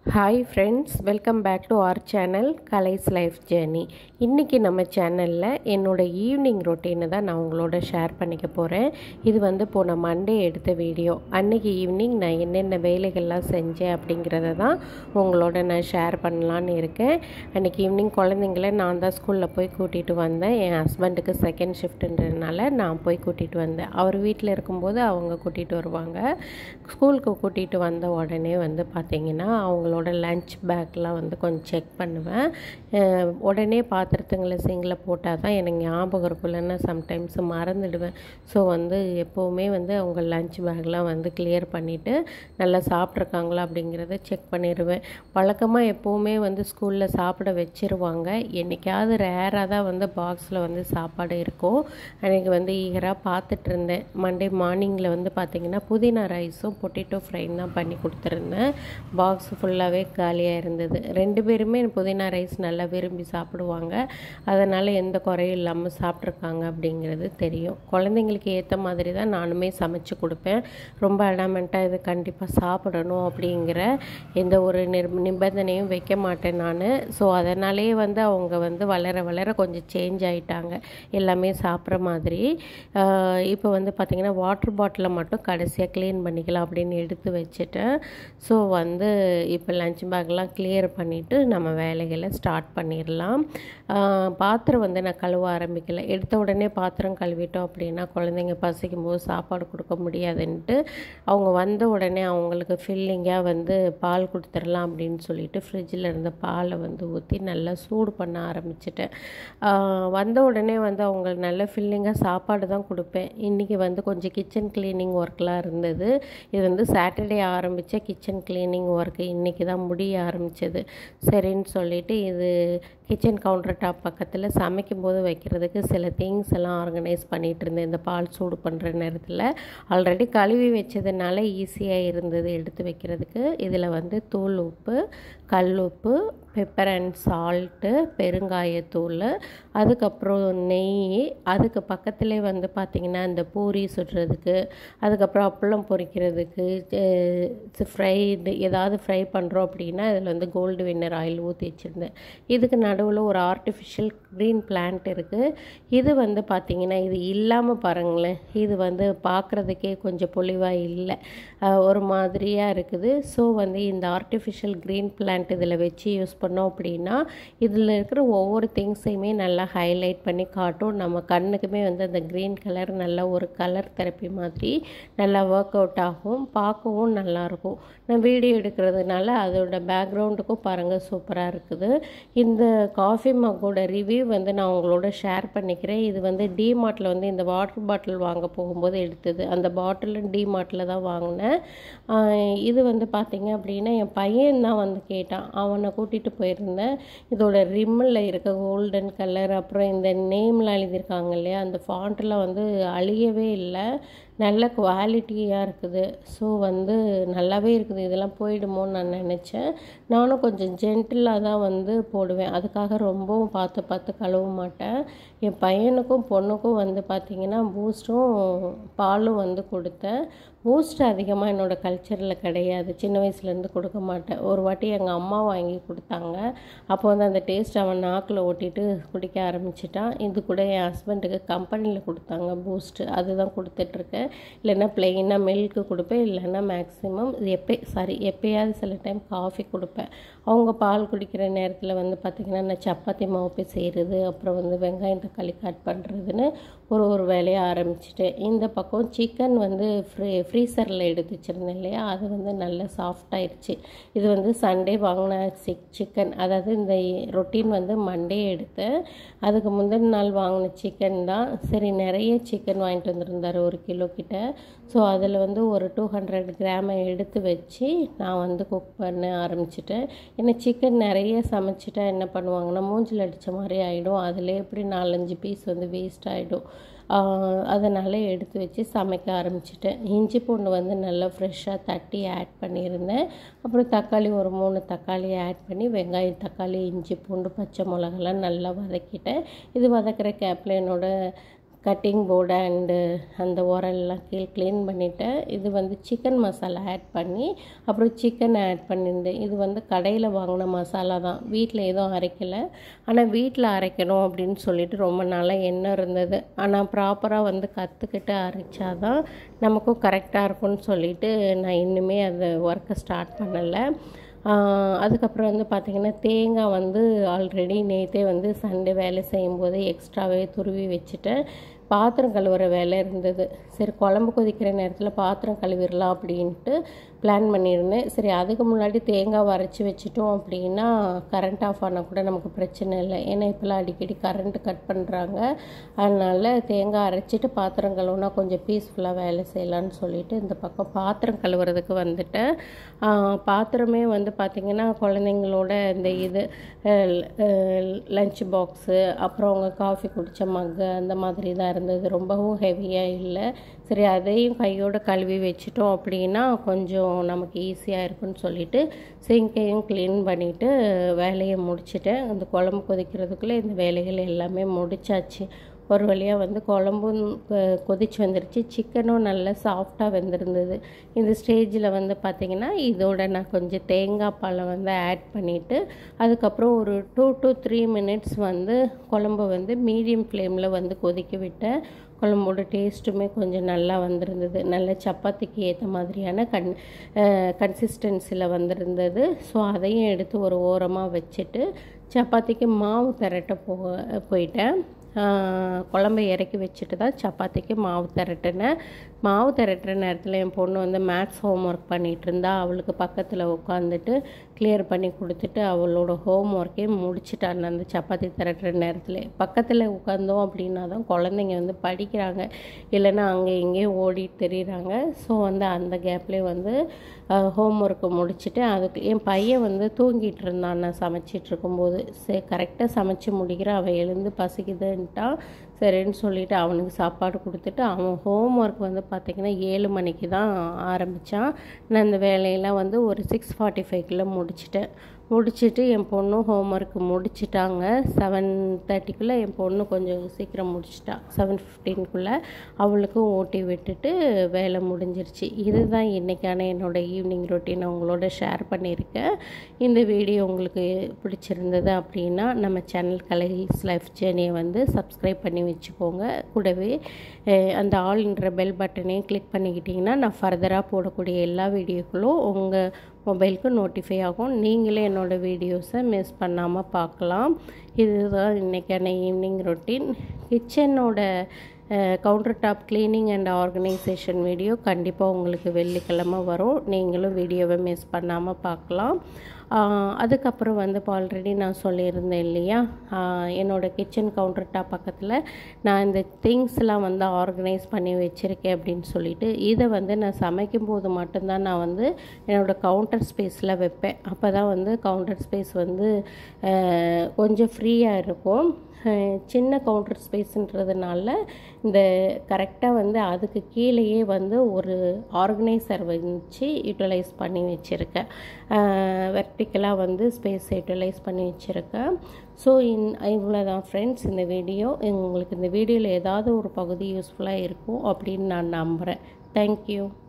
hi friends welcome back to our channel Kalai's life journey இன்றைக்கி நம்ம சேனலில் என்னோடய ஈவினிங் ரொட்டீனை தான் நான் உங்களோட ஷேர் பண்ணிக்க போகிறேன் இது வந்து போன மண்டே எடுத்த வீடியோ அன்றைக்கி ஈவினிங் நான் என்னென்ன வேலைகள்லாம் செஞ்சேன் அப்படிங்கிறத தான் உங்களோட நான் ஷேர் பண்ணலான்னு இருக்கேன் அன்றைக்கி ஈவினிங் குழந்தைங்கள நான் தான் ஸ்கூலில் போய் கூட்டிகிட்டு வந்தேன் என் ஹஸ்பண்டுக்கு செகண்ட் ஷிஃப்ட்டுன்றதுனால நான் போய் கூட்டிகிட்டு வந்தேன் அவர் வீட்டில் இருக்கும்போது அவங்க கூட்டிகிட்டு வருவாங்க ஸ்கூலுக்கு கூட்டிகிட்டு வந்த உடனே வந்து பார்த்திங்கன்னா அவங்களோட லஞ்ச் பேக்லாம் வந்து கொஞ்சம் செக் பண்ணுவேன் அஹ் உடனே பாத்திரத்துங்களை சிங்கில் போட்டால் தான் எனக்கு ஞாபகம் இருக்கும் இல்லைன்னா சம்டைம்ஸ் மறந்துடுவேன் ஸோ வந்து எப்போவுமே வந்து அவங்க லஞ்ச் பேக்லாம் வந்து கிளியர் பண்ணிவிட்டு நல்லா சாப்பிட்ருக்காங்களா அப்படிங்கிறத செக் பண்ணிடுவேன் வழக்கமாக எப்போவுமே வந்து ஸ்கூலில் சாப்பிட வச்சிருவாங்க என்றைக்காவது ரேராக தான் வந்து பாக்ஸில் வந்து சாப்பாடு இருக்கும் அன்றைக்கி வந்து ஈகராக பார்த்துட்டு இருந்தேன் மண்டே மார்னிங்கில் வந்து பார்த்திங்கன்னா புதினா ரைஸும் பொட்டேட்டோ ஃப்ரையும் தான் பண்ணி கொடுத்துருந்தேன் பாக்ஸ் ஃபுல்லாகவே காலியாக இருந்தது ரெண்டு பேருமே புதினா ரைஸ் நல்லா விரும்பி சாப்பிடுவாங்க அதனால் எந்த குறையும் இல்லாமல் சாப்பிட்ருக்காங்க அப்படிங்கிறது தெரியும் குழந்தைங்களுக்கு ஏற்ற மாதிரி தான் நானுமே சமைச்சு கொடுப்பேன் ரொம்ப அடாமெண்ட்டாக இது கண்டிப்பாக சாப்பிடணும் அப்படிங்கிற எந்த ஒரு நிர் நிபந்தனையும் வைக்க மாட்டேன் நான் ஸோ அதனாலேயே வந்து அவங்க வந்து வளர வளர கொஞ்சம் சேஞ்ச் ஆகிட்டாங்க எல்லாமே சாப்பிட்ற மாதிரி இப்போ வந்து பார்த்திங்கன்னா வாட்டர் பாட்டிலை மட்டும் கடைசியாக க்ளீன் பண்ணிக்கலாம் அப்படின்னு எடுத்து வச்சுட்டேன் ஸோ வந்து இப்போ லஞ்ச் பேக்லாம் கிளியர் பண்ணிவிட்டு நம்ம வேலைகளை ஸ்டார்ட் பண்ணிடலாம் ஆஹ் பாத்திரம் வந்து நான் கழுவ ஆரம்பிக்கல எடுத்த உடனே பாத்திரம் கழுவிட்டோம் அப்படின்னா குழந்தைங்க பசிக்கும் போது சாப்பாடு கொடுக்க முடியாதுன்ட்டு அவங்க வந்த உடனே அவங்களுக்கு ஃபில்லிங்காக வந்து பால் கொடுத்துடலாம் அப்படின்னு சொல்லிட்டு ஃப்ரிட்ஜில் இருந்த பாலை வந்து ஊற்றி நல்லா சூடு பண்ண ஆரம்பிச்சிட்டேன் ஆஹ் வந்த உடனே வந்து அவங்க நல்ல ஃபில்லிங்காக சாப்பாடு தான் கொடுப்பேன் இன்றைக்கி வந்து கொஞ்சம் கிச்சன் க்ளீனிங் ஒர்க்லாம் இருந்தது இது வந்து சாட்டர்டே ஆரம்பித்த கிச்சன் க்ளீனிங் ஒர்க்கு இன்றைக்கி தான் முடிய ஆரம்பிச்சது சரின்னு சொல்லிட்டு இது கிச்சன் கவுண்டர் டாப் பக்கத்தில் சமைக்கும் போது வைக்கிறதுக்கு சில திங்ஸ் எல்லாம் ஆர்கனைஸ் பண்ணிகிட்டு இருந்தேன் இந்த பால் சூடு பண்ணுற நேரத்தில் ஆல்ரெடி கழுவி வச்சதுனால ஈஸியாக இருந்தது எடுத்து வைக்கிறதுக்கு இதில் வந்து தூள் உப்பு கல் உப்பு பெப்பர் அண்ட் சால்ட்டு பெருங்காயத்தூள் அதுக்கப்புறம் நெய் அதுக்கு பக்கத்துலேயே வந்து பார்த்திங்கன்னா இந்த பூரி சுடுறதுக்கு அதுக்கப்புறம் அப்பளம் பொரிக்கிறதுக்கு ஃப்ரைடு ஏதாவது ஃப்ரை பண்ணுறோம் அப்படின்னா இதில் வந்து கோல்டு வின்னர் ஆயில் ஊற்றி வச்சுருந்தேன் இதுக்கு நடுவில் ஒரு ஆர்டிஃபிஷியல் க்ரீன் பிளான்ட் இருக்குது இது வந்து பார்த்திங்கன்னா இது இல்லாமல் பாருங்களேன் இது வந்து பார்க்குறதுக்கே கொஞ்சம் பொலிவாக இல்லை அஹ் ஒரு மாதிரியாக இருக்குது ஸோ வந்து இந்த ஆர்டிஃபிஷியல் க்ரீன் பிளான்ட் இதில் வச்சு யூஸ் பண்ணோம் அப்படின்னா இதில் இருக்கிற ஒவ்வொரு திங்ஸையுமே நல்லா ஹைலைட் பண்ணி காட்டும் நம்ம கண்ணுக்குமே வந்து அந்த க்ரீன் கலர் நல்ல ஒரு கலர் தெரப்பி மாதிரி நல்லா ஒர்க் அவுட் ஆகும் பார்க்கவும் நல்லாயிருக்கும் நான் வீடியோ எடுக்கிறதுனால அதோட பேக்ரவுண்டுக்கும் பாருங்கள் சூப்பராக இருக்குது இந்த காஃபி மக்கோட ரிவ்யூ வந்து நான் உங்களோட ஷேர் பண்ணிக்கிறேன் இது வந்து டிமார்ட்டில் வந்து இந்த வாட்டர் பாட்டில் வாங்க போகும்போது எடுத்தது அந்த பாட்டிலும் டிமார்ட்டில் தான் வாங்கினேன் ஆஹ் இது வந்து பார்த்தீங்க அப்படின்னா என் பையன் தான் வந்து கேட்டான் அவனை கூட்டிகிட்டு போயிருந்தேன் இதோட ரிம்மில் இருக்க கோல்டன் கலர் அப்புறம் இந்த நேம்லாம் எழுதியிருக்காங்க இல்லையா அந்த ஃபாண்ட்லாம் வந்து அழியவே இல்லை நல்ல குவாலிட்டியாக இருக்குது ஸோ வந்து நல்லாவே இருக்குது இதெல்லாம் போயிடுமோன்னு நான் நினச்சேன் நானும் கொஞ்சம் ஜென்டிலாக தான் வந்து போடுவேன் அதுக்காக ரொம்பவும் பார்த்து பார்த்து கழுவ மாட்டேன் என் பையனுக்கும் பொண்ணுக்கும் வந்து பார்த்திங்கன்னா பூஸ்ட்டும் பாலும் வந்து கொடுத்தேன் பூஸ்ட் அதிகமாக என்னோடய கல்ச்சரில் கிடையாது சின்ன வயசுலேருந்து கொடுக்க மாட்டேன் ஒரு வாட்டி எங்கள் அம்மா வாங்கி கொடுத்தாங்க அப்போ வந்து அந்த டேஸ்ட் அவன் நாக்கில் ஓட்டிட்டு குடிக்க ஆரம்பிச்சிட்டான் இது கூட என் ஹஸ்பண்டுக்கு கம்பெனியில் கொடுத்தாங்க பூஸ்ட்டு அதுதான் கொடுத்துட்ருக்கேன் இல்லைன்னா ப்ளெயினாக மில்க்கு கொடுப்பேன் இல்லைன்னா மேக்ஸிமம் எப்போ சாரி எப்போயாவது சில டைம் காஃபி கொடுப்பேன் அவங்க பால் குடிக்கிற நேரத்தில் வந்து பார்த்திங்கன்னா நான் சப்பாத்தி மாவு போய் செய்கிறது அப்புறம் வந்து வெங்காயம் தக்காளி கட் பண்ணுறதுன்னு ஒரு ஒரு வேலையை ஆரம்பிச்சிட்டேன் இந்த பக்கம் சிக்கன் வந்து ஃப்ரீ ஃப்ரீசரில் எடுத்து வச்சுருந்தேன் இல்லையா அது வந்து நல்லா சாஃப்டாயிருச்சு இது வந்து சண்டே வாங்கின சிக் சிக்கன் அதாவது இந்த ரொட்டீன் வந்து மண்டே எடுத்தேன் அதுக்கு முந்தின நாள் வாங்கின சிக்கன் தான் சரி நிறைய சிக்கன் வாங்கிட்டு வந்திருந்தார் ஒரு கிலோ கிட்ட ஸோ அதில் வந்து ஒரு டூ ஹண்ட்ரட் கிராமை எடுத்து வச்சு நான் வந்து குக் பண்ண ஆரம்பிச்சிட்டேன் ஏன்னா சிக்கன் நிறைய சமைச்சிட்டா என்ன பண்ணுவாங்கன்னா மூஞ்சில் அடித்த மாதிரி ஆகிடும் அதில் எப்படி நாலஞ்சு பீஸ் வந்து வேஸ்ட் ஆகிடும் அதனால் எடுத்து வச்சு சமைக்க ஆரம்பிச்சிட்டேன் இஞ்சி பூண்டு வந்து நல்லா ஃப்ரெஷ்ஷாக தட்டி ஆட் பண்ணியிருந்தேன் அப்புறம் தக்காளி ஒரு மூணு தக்காளி ஆட் பண்ணி வெங்காயம் தக்காளி இஞ்சி பூண்டு பச்சை மிளகாலாம் நல்லா வதக்கிட்டேன் இது வதக்கிற கேப்பில் என்னோட கட்டிங் போர்டு அண்டு அந்த உரல்லாம் கீழ் க்ளீன் பண்ணிவிட்டேன் இது வந்து சிக்கன் மசாலா ஆட் பண்ணி அப்புறம் சிக்கன் ஆட் பண்ணியிருந்தேன் இது வந்து கடையில் வாங்கின மசாலா தான் வீட்டில் எதுவும் அரைக்கலை ஆனால் வீட்டில் அரைக்கணும் அப்படின்னு சொல்லிட்டு ரொம்ப நாளாக எண்ணம் இருந்தது ஆனால் ப்ராப்பராக வந்து கற்றுக்கிட்டு அரைச்சாதான் நமக்கும் கரெக்டாக இருக்கும்னு சொல்லிட்டு நான் இன்னுமே அந்த ஒர்க்கை ஸ்டார்ட் பண்ணலை அதுக்கப்புறம் வந்து பார்த்திங்கன்னா தேங்காய் வந்து ஆல்ரெடி நேற்றே வந்து சண்டே வேலை செய்யும்போது எக்ஸ்ட்ராவே துருவி வச்சுட்டேன் பாத்திரம் கழுவுற வேலை இருந்தது சரி குழம்பு கொதிக்கிற நேரத்தில் பாத்திரம் கழுவிடலாம் அப்படின்ட்டு பிளான் பண்ணியிருந்தேன் சரி அதுக்கு முன்னாடி தேங்காய் வரைச்சி வச்சிட்டோம் அப்படின்னா கரண்ட் ஆஃப் ஆனால் கூட நமக்கு பிரச்சனை இல்லை ஏன்னா இப்போலாம் அடிக்கடி கரண்ட் கட் பண்ணுறாங்க அதனால் தேங்காய் அரைச்சிட்டு பாத்திரம் கழுவுனா கொஞ்சம் பீஸ்ஃபுல்லாக வேலை செய்யலான்னு சொல்லிட்டு இந்த பக்கம் பாத்திரம் கழுவுறதுக்கு வந்துட்டேன் பாத்திரமே வந்து பார்த்திங்கன்னா குழந்தைங்களோட இந்த இது லஞ்ச் பாக்ஸு அப்புறம் அவங்க காஃபி குடித்த மக்கு அந்த மாதிரி தான் இருந்தது ரொம்பவும் ஹெவியாக இல்லை சரி அதையும் கையோடு கழுவி வச்சிட்டோம் அப்படின்னா கொஞ்சம் நமக்கு ஈஸியாக இருக்குன்னு சொல்லிட்டு சிங்கையும் க்ளீன் பண்ணிவிட்டு வேலையை முடிச்சிட்டேன் அந்த குழம்பு கொதிக்கிறதுக்குள்ளே இந்த வேலைகள் எல்லாமே முடிச்சாச்சு ஒரு வழியாக வந்து குழம்பும் கொதிச்சு வந்துருச்சு சிக்கனும் நல்லா சாஃப்டாக வெந்திருந்தது இந்த ஸ்டேஜில் வந்து பார்த்திங்கன்னா இதோட நான் கொஞ்சம் தேங்காய் பாலை வந்து ஆட் பண்ணிவிட்டு அதுக்கப்புறம் ஒரு டூ டு த்ரீ மினிட்ஸ் வந்து குழம்பு வந்து மீடியம் ஃப்ளேமில் வந்து கொதிக்க விட்டேன் குழம்போட டேஸ்ட்டுமே கொஞ்சம் நல்லா வந்திருந்தது நல்ல சப்பாத்திக்கு ஏற்ற மாதிரியான கன் கன்சிஸ்டன்சியில் வந்திருந்தது ஸோ அதையும் எடுத்து ஒரு ஓரமாக வச்சுட்டு சப்பாத்திக்கு மாவு திரட்ட போ போயிட்டேன் குழம்பை இறக்கி வச்சுட்டு தான் சப்பாத்திக்கு மாவு திரட்டினேன் மாவு திரட்டுற நேரத்தில் என் பொண்ணு வந்து மேத்ஸ் ஹோம் ஒர்க் பண்ணிகிட்டு இருந்தா அவளுக்கு பக்கத்தில் உட்காந்துட்டு கிளியர் பண்ணி கொடுத்துட்டு அவளோட ஹோம் ஒர்க்கையும் முடிச்சுட்டான் அந்த சப்பாத்தி திரட்டுற நேரத்தில் பக்கத்தில் உட்காந்தோம் அப்படின்னா தான் குழந்தைங்க வந்து படிக்கிறாங்க இல்லைன்னா அங்கே இங்கேயும் ஓடிட்டு தெரியுறாங்க ஸோ வந்து அந்த கேப்லேயே வந்து ஹோம் ஒர்க்கை முடிச்சுட்டு அதுக்கு என் பையன் வந்து தூங்கிட்டு இருந்தான் நான் சமைச்சிட்டு இருக்கும்போது சரி கரெக்டாக சமைச்சு முடிக்கிறேன் அவன் எழுந்து பசிக்குதுன்ட்டான் சரின்னு சொல்லிவிட்டு அவனுக்கு சாப்பாடு கொடுத்துட்டு அவன் ஹோம் ஒர்க் வந்து பார்த்திங்கன்னா ஏழு மணிக்கு தான் ஆரம்பித்தான் நான் இந்த வேலையெல்லாம் வந்து ஒரு சிக்ஸ் ஃபார்ட்டி ஃபைவ்க்குள்ளே முடிச்சிட்டேன் முடிச்சுட்டு என் பொண்ணும் ஹோம் ஒர்க் முடிச்சிட்டாங்க செவன் தேர்ட்டிக்குள்ளே என் பொண்ணு கொஞ்சம் சீக்கிரம் முடிச்சிட்டா செவன் ஃபிஃப்டீனுக்குள்ளே அவளுக்கும் ஓட்டி விட்டுட்டு வேலை முடிஞ்சிருச்சு இதுதான் இன்றைக்கான என்னோடய ஈவினிங் ரொட்டீன் உங்களோட ஷேர் பண்ணியிருக்கேன் இந்த வீடியோ உங்களுக்கு பிடிச்சிருந்தது அப்படின்னா நம்ம சேனல் கலைஸ் லைஃப் ஜேர்னியை வந்து சப்ஸ்கிரைப் பண்ணி வச்சுக்கோங்க கூடவே அந்த ஆல்ன்ற பெல் பட்டனையும் கிளிக் பண்ணிக்கிட்டிங்கன்னா நான் ஃபர்தராக போடக்கூடிய எல்லா வீடியோக்களும் உங்கள் மொபைலுக்கு நோட்டிஃபை ஆகும் நீங்களே என்னோடய வீடியோஸை மிஸ் பண்ணாமல் பார்க்கலாம் இதுதான் இன்றைக்கான ஈவினிங் ரொட்டீன் கிச்சனோட counter top cleaning and organisation video கண்டிப்பாக உங்களுக்கு வெள்ளிக்கிழமை வரும் நீங்களும் வீடியோவை மிஸ் பண்ணாமல் பார்க்கலாம் அதுக்கப்புறம் வந்து இப்போ ஆல்ரெடி நான் சொல்லியிருந்தேன் இல்லையா என்னோடய கிச்சன் கவுண்டர் டாப் பக்கத்தில் நான் இந்த திங்ஸ்லாம் வந்து ஆர்கனைஸ் பண்ணி வச்சுருக்கேன் அப்படின்னு சொல்லிட்டு இதை வந்து நான் சமைக்கும் போது மட்டும்தான் நான் வந்து என்னோடய கவுண்டர் ஸ்பேஸில் வைப்பேன் அப்போ தான் வந்து கவுண்டர் ஸ்பேஸ் வந்து கொஞ்சம் ஃப்ரீயாக இருக்கும் சின்ன கவுண்டர் ஸ்பேஸுன்றதுனால இந்த கரெக்டாக வந்து அதுக்கு கீழேயே வந்து ஒரு ஆர்கனைசர் வச்சு யூட்டிலைஸ் பண்ணி வச்சுருக்கேன் வெர்டிக்கலாக வந்து ஸ்பேஸ் யூட்டிலைஸ் பண்ணி வச்சுருக்கேன் ஸோ இன் இவ்வளோ தான் ஃப்ரெண்ட்ஸ் இந்த வீடியோ உங்களுக்கு இந்த வீடியோவில் ஏதாவது ஒரு பகுதி யூஸ்ஃபுல்லாக இருக்கும் அப்படின்னு நான் நம்புகிறேன் தேங்க்யூ